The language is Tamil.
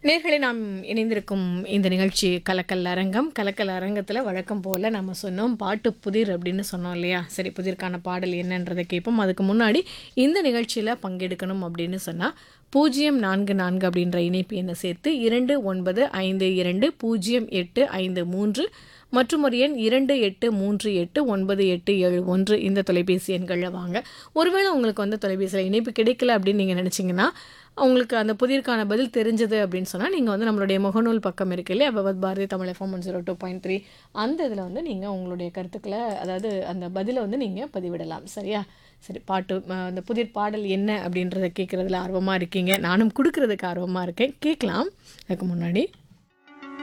நேர்களை நாம் இணைந்திருக்கும் இந்த நிகழ்ச்சி கலக்கல் அரங்கம் கலக்கல் அரங்கத்தில் வழக்கம் போல் நம்ம சொன்னோம் பாட்டு புதிர் அப்படின்னு சொன்னோம் இல்லையா சரி புதிர்க்கான பாடல் என்னன்றதை கேட்போம் அதுக்கு முன்னாடி இந்த நிகழ்ச்சியில் பங்கெடுக்கணும் அப்படின்னு சொன்னால் பூஜ்ஜியம் நான்கு நான்கு அப்படின்ற இணைப்பு எண்ணை சேர்த்து இரண்டு ஒன்பது ஐந்து இரண்டு பூஜ்ஜியம் எட்டு ஐந்து மூன்று மற்றும் ஒரு எண் இரண்டு எட்டு மூன்று எட்டு ஒன்பது எட்டு ஏழு ஒன்று இந்த தொலைபேசி எண்களில் வாங்க ஒருவேளை உங்களுக்கு வந்து தொலைபேசியில் இணைப்பு கிடைக்கல அப்படின்னு நீங்கள் நினச்சிங்கன்னா உங்களுக்கு அந்த புதிர்க்கான பதில் தெரிஞ்சது அப்படின்னு சொன்னால் நீங்கள் வந்து நம்மளுடைய முகநூல் பக்கம் இருக்கு இல்லையா Bhagavath Bharathi Tamil FM one zero two point three அந்த இதில் வந்து நீங்கள் உங்களுடைய கருத்துக்களை அதாவது அந்த பதிலை வந்து நீங்கள் பதிவிடலாம் சரியா சரி பாட்டு அஹ், அந்த புதிர் பாடல் என்ன அப்படின்றத கேட்குறதுல ஆர்வமாக இருக்கீங்க நானும் கொடுக்கறதுக்கு ஆர்வமாக இருக்கேன் கேட்கலாம் அதுக்கு முன்னாடி